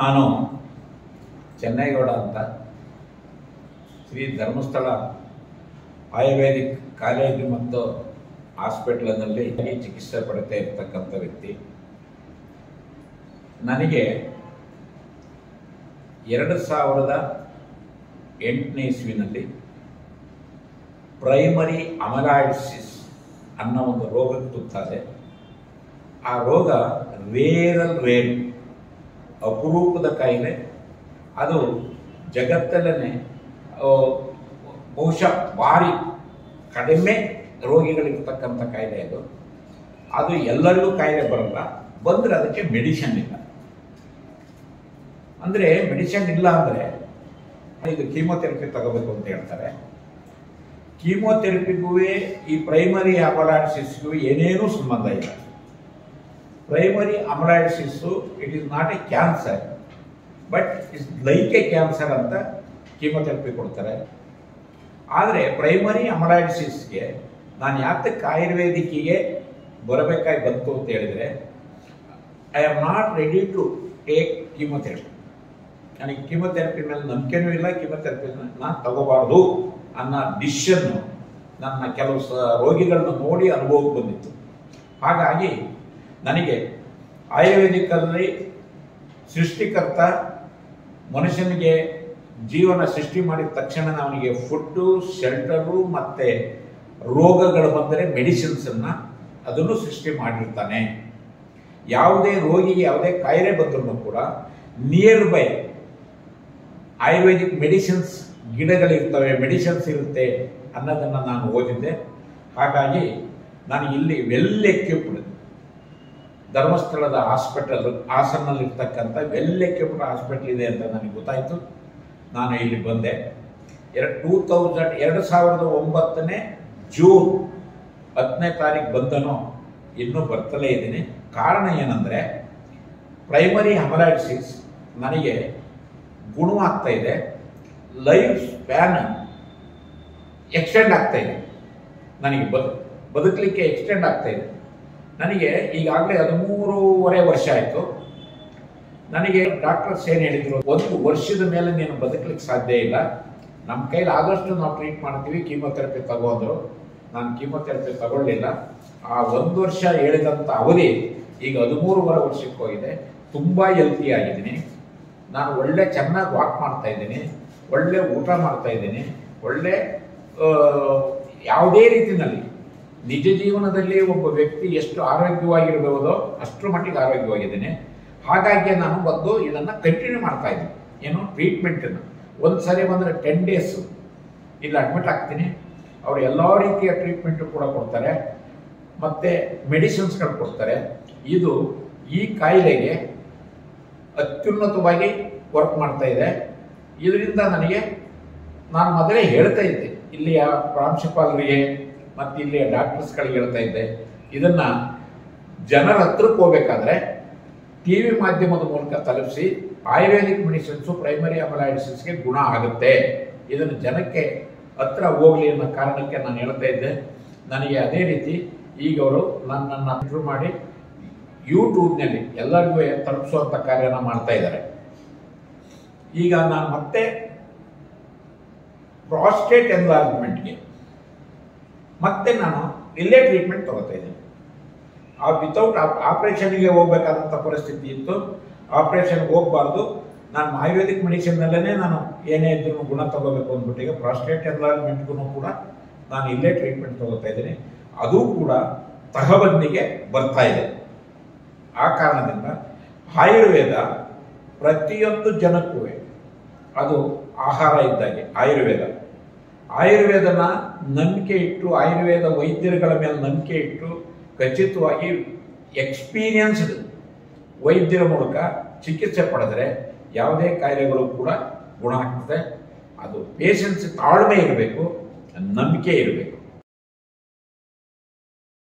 ನಾನು ಚೆನ್ನೈಗೌಡ ಅಂತ ಶ್ರೀ ಧರ್ಮಸ್ಥಳ ಆಯುರ್ವೇದಿಕ್ ಕಾಲೇಜು ಮತ್ತು ಹಾಸ್ಪಿಟ್ಲಿನಲ್ಲಿ ಚಿಕಿತ್ಸೆ ಪಡ್ತಾ ಇರ್ತಕ್ಕಂಥ ವ್ಯಕ್ತಿ ನನಗೆ ಎರಡು ಸಾವಿರದ ಎಂಟನೇ ಇಸ್ವಿನಲ್ಲಿ ಪ್ರೈಮರಿ ಅಮಲಾಯ್ಸಿಸ್ ಅನ್ನೋ ಒಂದು ರೋಗಕ್ಕೆ ತುತ್ತಾದೆ ಆ ರೋಗ ರೇರಲ್ ರೇರ್ ಅಪರೂಪದ ಕಾಯಿಲೆ ಅದು ಜಗತ್ತಲ್ಲೇ ಬಹುಶಃ ಭಾರಿ ಕಡಿಮೆ ರೋಗಿಗಳಿರ್ತಕ್ಕಂಥ ಕಾಯಿಲೆ ಅದು ಅದು ಎಲ್ಲರಿಗೂ ಕಾಯಿಲೆ ಬರಲ್ಲ ಬಂದರೆ ಅದಕ್ಕೆ ಮೆಡಿಷನ್ ಇಲ್ಲ ಅಂದರೆ ಮೆಡಿಷನ್ ಇಲ್ಲ ಅಂದರೆ ಇದು ಕೀಮೋಥೆರಪಿ ತಗೋಬೇಕು ಅಂತ ಹೇಳ್ತಾರೆ ಕೀಮೋಥೆರಪಿಗೂ ಈ ಪ್ರೈಮರಿ ಅಮಲಾಯ್ಸಿಸ್ಗೂ ಏನೇನೂ ಸಂಬಂಧ ಇಲ್ಲ primary amyloidosis it is not a cancer but is like a cancer ಅಂತ ಕೀಮೋಥೆರಪಿ ಕೊಡ್ತಾರೆ ಆದರೆ ಪ್ರೈಮರಿ ಅಮಲಾಯ್ಸಿಸ್ಗೆ ನಾನು ಯಾತಕ್ಕೆ ಆಯುರ್ವೇದಿಕ್ಕಿಗೆ ಬರಬೇಕಾಗಿ ಬಂತು ಅಂತ ಹೇಳಿದರೆ I am not ready to take chemotherapy ನನಗೆ ಕೀಮೋಥೆರಪಿ ಮೇಲೆ ನಂಬಿಕೆನೂ ಇಲ್ಲ ಕೀಮೋಥೆರಪಿ ನಾನು ತಗೋಬಾರ್ದು ಅನ್ನೋ ಡಿಸಿಷನ್ನು ನನ್ನ ಕೆಲವು ಸ ರೋಗಿಗಳನ್ನ ನೋಡಿ ಅನುಭವಕ್ಕೆ ಬಂದಿತ್ತು ಹಾಗಾಗಿ ನನಗೆ ಆಯುರ್ವೇದಿಕಲ್ಲಿ ಸೃಷ್ಟಿಕರ್ತ ಮನುಷ್ಯನಿಗೆ ಜೀವನ ಸೃಷ್ಟಿ ಮಾಡಿದ ತಕ್ಷಣ ಅವನಿಗೆ ಫುಡ್ಡು ಶೆಲ್ಟರು ಮತ್ತು ರೋಗಗಳು ಬಂದರೆ ಮೆಡಿಸಿನ್ಸನ್ನು ಅದನ್ನು ಸೃಷ್ಟಿ ಮಾಡಿರ್ತಾನೆ ಯಾವುದೇ ರೋಗಿಗೆ ಯಾವುದೇ ಕಾಯಿಲೆ ಬಂದರೂ ಕೂಡ ನಿಯರ್ ಬೈ ಆಯುರ್ವೇದಿಕ್ ಮೆಡಿಸಿನ್ಸ್ ಗಿಡಗಳಿರ್ತವೆ ಮೆಡಿಸಿನ್ಸ್ ಇರುತ್ತೆ ಅನ್ನೋದನ್ನು ನಾನು ಓದಿದ್ದೆ ಹಾಗಾಗಿ ನಾನು ಇಲ್ಲಿ ವೆಲ್ ಎಕ್ವಿಪ್ಡ್ ಧರ್ಮಸ್ಥಳದ ಹಾಸ್ಪಿಟಲ್ ಹಾಸನಲ್ಲಿರ್ತಕ್ಕಂಥ ವೆಲ್ ಎಕ್ವಿಪ್ಡ್ ಹಾಸ್ಪಿಟಲ್ ಇದೆ ಅಂತ ನನಗೆ ಗೊತ್ತಾಯಿತು ನಾನು ಇಲ್ಲಿ ಬಂದೆ ಎರಡು ಟೂ ತೌಸಂಡ್ ಎರಡು ಸಾವಿರದ ಒಂಬತ್ತನೇ ಜೂನ್ ಹತ್ತನೇ ತಾರೀಕು ಬಂದನೋ ಇನ್ನೂ ಬರ್ತಲೇ ಇದ್ದೀನಿ ಕಾರಣ ಏನಂದರೆ ಪ್ರೈಮರಿ ಹಮಲೈಸಿಸ್ ನನಗೆ ಗುಣವಾಗ್ತಾ ಇದೆ ಲೈಫ್ ಸ್ಪ್ಯಾನ್ ಎಕ್ಸ್ಟೆಂಡ್ ಆಗ್ತಾ ಇದೆ ನನಗೆ ಬದು ಬದುಕಲಿಕ್ಕೆ ಎಕ್ಸ್ಟೆಂಡ್ ಆಗ್ತಾ ಇದೆ ನನಗೆ ಈಗಾಗಲೇ ಹದಿಮೂರುವರೆ ವರ್ಷ ಆಯಿತು ನನಗೆ ಡಾಕ್ಟರ್ಸ್ ಏನು ಹೇಳಿದ್ರು ಒಂದು ವರ್ಷದ ಮೇಲೆ ನೀನು ಬದುಕಲಿಕ್ಕೆ ಸಾಧ್ಯ ಇಲ್ಲ ನಮ್ಮ ಕೈಲಿ ಆದಷ್ಟು ನಾವು ಟ್ರೀಟ್ ಮಾಡ್ತೀವಿ ಕೀಮೋಥೆರಪಿ ತಗೋಂದ್ರು ನಾನು ಕೀಮೋಥೆರಪಿ ತಗೊಳ್ಳಿಲ್ಲ ಆ ಒಂದು ವರ್ಷ ಹೇಳಿದಂಥ ಅವಧಿ ಈಗ ಹದಿಮೂರುವರೆ ವರ್ಷಕ್ಕೆ ಹೋಗಿದೆ ತುಂಬ ಹೆಲ್ತಿ ಆಗಿದ್ದೀನಿ ನಾನು ಒಳ್ಳೆ ಚೆನ್ನಾಗಿ ವಾಕ್ ಮಾಡ್ತಾ ಇದ್ದೀನಿ ಒಳ್ಳೆ ಊಟ ಮಾಡ್ತಾ ಇದ್ದೀನಿ ಒಳ್ಳೆ ಆ, ಯಾವುದೇ ರೀತಿಯಲ್ಲಿ ನಿಜ ಜೀವನದಲ್ಲಿ ಒಬ್ಬ ವ್ಯಕ್ತಿ ಎಷ್ಟು ಆರೋಗ್ಯವಾಗಿರಬಹುದೋ ಅಷ್ಟರ ಮಟ್ಟಿಗೆ ಆರೋಗ್ಯವಾಗಿದ್ದೀನಿ ಹಾಗಾಗಿ ನಾನು ಬಂದು ಇದನ್ನು ಕಂಟಿನ್ಯೂ ಮಾಡ್ತಾ ಇದ್ದೀನಿ ಏನು ಟ್ರೀಟ್ಮೆಂಟನ್ನು ಒಂದು ಸರಿ ಬಂದರೆ ಟೆನ್ ಡೇಸ್ ಇಲ್ಲಿ ಅಡ್ಮಿಟ್ ಆಗ್ತೀನಿ ಅವರು ಎಲ್ಲ ರೀತಿಯ ಟ್ರೀಟ್ಮೆಂಟು ಕೂಡ ಕೊಡ್ತಾರೆ ಮತ್ತು ಮೆಡಿಸಿನ್ಸ್ಗಳು ಕೊಡ್ತಾರೆ ಇದು ಈ ಕಾಯಿಲೆಗೆ ಅತ್ಯುನ್ನತವಾಗಿ ವರ್ಕ್ ಮಾಡ್ತಾ ಇದೆ ಇದರಿಂದ ನನಗೆ ನಾನು ಮೊದಲೇ ಹೇಳ್ತಾ ಇದ್ದೆ ಇಲ್ಲಿಯ ಪ್ರಾಂಶುಪಾಲರಿಗೆ ಮತ್ತು ಇಲ್ಲಿಯ ಡಾಕ್ಟರ್ಸ್ಗಳಿಗೆ ಹೇಳ್ತಾ ಇದ್ದೆ ಇದನ್ನು ಜನರ ಹತ್ರಕ್ಕೆ ಹೋಗ್ಬೇಕಾದ್ರೆ ಟಿ ವಿ ಮಾಧ್ಯಮದ ಮೂಲಕ ತಲುಪಿಸಿ ಆಯುರ್ವೇದಿಕ್ ಮೆಡಿಸಿನ್ಸು ಪ್ರೈಮರಿ ಅಮಲೈಸಿಸ್ಗೆ ಗುಣ ಆಗುತ್ತೆ ಇದನ್ನು ಜನಕ್ಕೆ ಹತ್ರ ಹೋಗಲಿ ಅನ್ನೋ ಕಾರಣಕ್ಕೆ ನಾನು ಹೇಳ್ತಾ ಇದ್ದೆ ನನಗೆ ಅದೇ ರೀತಿ ಈಗ ಅವರು ನನ್ನನ್ನು ಶುರು ಮಾಡಿ ಯೂಟ್ಯೂಬ್ನಲ್ಲಿ ಎಲ್ಲರಿಗೂ ತಲುಪಿಸುವಂಥ ಕಾರ್ಯನ ಮಾಡ್ತಾ ಇದ್ದಾರೆ ಈಗ ನಾನು ಮತ್ತೆ ಪ್ರಾಸ್ಟೇಟ್ ಎನ್ಲಾರ್ಜ್ಮೆಂಟ್ಗೆ ಮತ್ತೆ ನಾನು ಇಲ್ಲೇ ಟ್ರೀಟ್ಮೆಂಟ್ ತಗೋತಾ ಇದ್ದೀನಿ ಆ ವಿತೌಟ್ ಆಪರೇಷನ್ಗೆ ಹೋಗ್ಬೇಕಾದಂಥ ಪರಿಸ್ಥಿತಿ ಇತ್ತು ಆಪರೇಷನ್ಗೆ ಹೋಗಬಾರ್ದು ನಾನು ಆಯುರ್ವೇದಿಕ್ ಮೆಡಿಸಿನ್ನಲ್ಲೇ ನಾನು ಏನೇ ಇದ್ರೂ ಗುಣ ತಗೋಬೇಕು ಅಂದ್ಬಿಟ್ಟು ಈಗ ಪ್ರಾಸ್ಟೇಟ್ ಎನ್ಲಾರ್ಜ್ಮೆಂಟ್ಗೂ ಕೂಡ ನಾನು ಇಲ್ಲೇ ಟ್ರೀಟ್ಮೆಂಟ್ ತಗೋತಾ ಇದ್ದೀನಿ ಅದು ಕೂಡ ತಹಬಂದಿಗೆ ಬರ್ತಾ ಇದೆ ಆ ಕಾರಣದಿಂದ ಆಯುರ್ವೇದ ಪ್ರತಿಯೊಂದು ಜನಕ್ಕೂ ಅದು ಆಹಾರ ಇದ್ದಾಗೆ ಆಯುರ್ವೇದ ಆಯುರ್ವೇದನ ನಂಬಿಕೆ ಇಟ್ಟು ಆಯುರ್ವೇದ ವೈದ್ಯರುಗಳ ಮೇಲೆ ನಂಬಿಕೆ ಇಟ್ಟು ಖಚಿತವಾಗಿ ಎಕ್ಸ್ಪೀರಿಯನ್ಸ್ಡ್ ವೈದ್ಯರ ಮೂಲಕ ಚಿಕಿತ್ಸೆ ಪಡೆದರೆ ಯಾವುದೇ ಕಾಯಿಲೆಗಳು ಕೂಡ ಗುಣ ಆಗ್ತದೆ ಅದು ಪೇಷನ್ಸ್ ತಾಳ್ಮೆ ಇರಬೇಕು ನಂಬಿಕೆ ಇರಬೇಕು